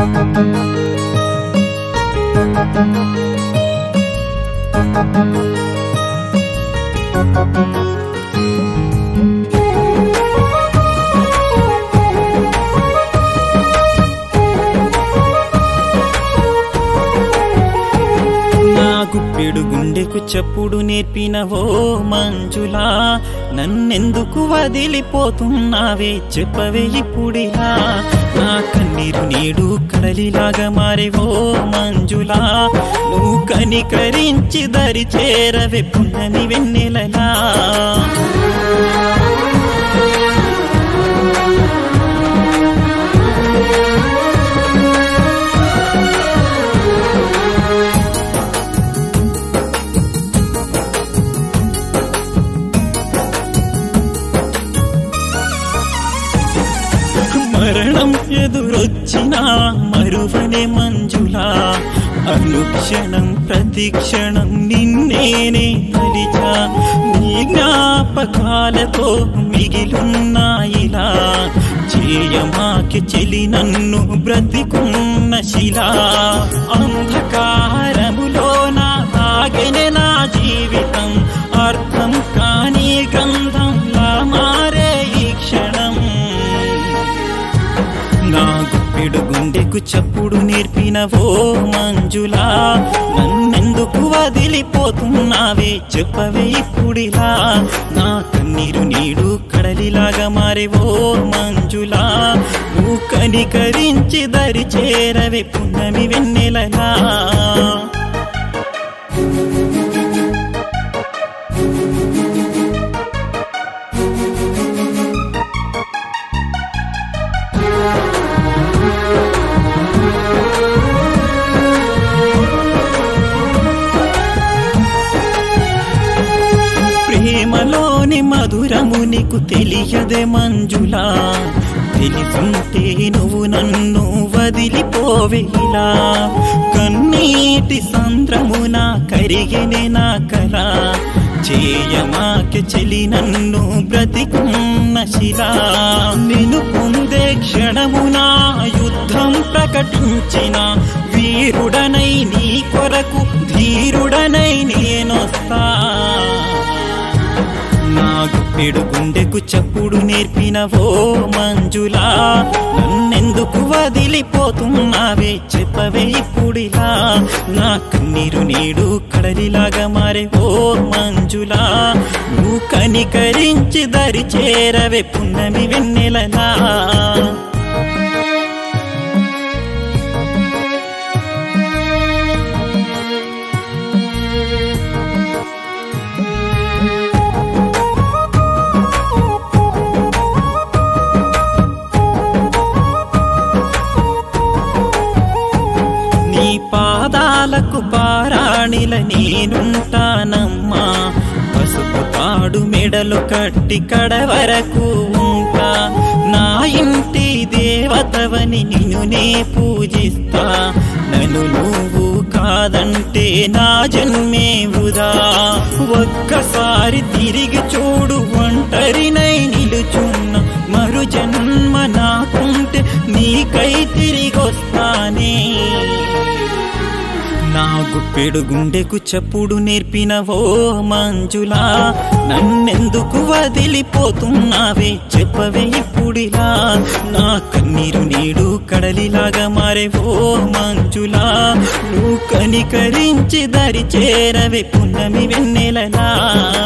నా గుప్పెడు గుండెకు చప్పుడు నేర్పినవో మంజులా నన్నెందుకు వదిలిపోతున్నావే చెప్పవే ఇప్పుడిలా నా కన్నీరు నీడు కడలిలాగా మారేవో మంజులా నువ్వు కనికరించి దరి చేరవే పున్నమి వెన్నెలలా మరణం ఎదురొచ్చినా మరువనే మంజులా అనుక్షణం ప్రతిక్షణం నిన్నేనే తలిచా నీ జ్ఞాపకాలతో మిగిలున్నాయిలా చేయమాకి చెలి నన్ను బ్రతికున్న శిలా అంధకారములోన ఆగెనే నా జీవితం అర్థం కాని గ్రంథంలా మారే ఈ క్షణం నా గుప్పెడు గుండెకు చప్పుడు నేర్పినవో మంజులా నన్నెందుకు వదిలిపోతున్నావే చెప్పవే ఇప్పుడిలా నా కన్నీరు నీడు కడలిలాగా మారేవో మంజులా నువ్వు కనికరించి దరి చేరవే పున్నమి వెన్నెలలా ప్రేమలోని మధురము నీకు తెలియదే మంజులా తెలిసుంటే నువ్వు నన్ను వదిలిపోవేలా కన్నీటి సంద్రమున కరిగినే నా కరా చేయమాకి చెలి నన్ను బ్రతికున్న శిలా నేను పొందే క్షణమున యుద్ధం ప్రకటించిన వీరుడనై నీ కొరకు ధీరుడనై నేనొస్తా నా గుప్పెడు గుండెకు చప్పుడు నేర్పినవో మంజులా నన్నెందుకు వదిలిపోతున్నావే చెప్పవే ఇప్పుడిలా నా కన్నీరు నీడు కడలిలాగా మారే ఓ మంజులా నువ్వు కనికరించి దరి చేరవే పున్నమి వెన్నెలలా నీ పాదాలకు పారాణిల నేనుంటానమ్మా పసుపు తాడు మెడలు కట్టి కడ వరకు ఉంటా నా ఇంటి దేవతవని నిన్ను నే పూజిస్తా నన్ను నువ్వు కాదంటే నా జన్మే వృధా ఒక్కసారి తిరిగి చూడు ఒంటరినై నిలుచున్న మరు జన్మ నాకుంటే నీకై తిరిగొస్తానే నా గుప్పెడు గుండెకు చప్పుడు నేర్పినవో మంజులా నన్నెందుకు వదిలిపోతున్నావే చెప్పవే ఇప్పుడిలా నా కన్నీరు నీడు కడలిలాగా మారేవో మంజులా నువ్వు కనికరించి దరి చేరవే పున్నమి వెన్నెలలా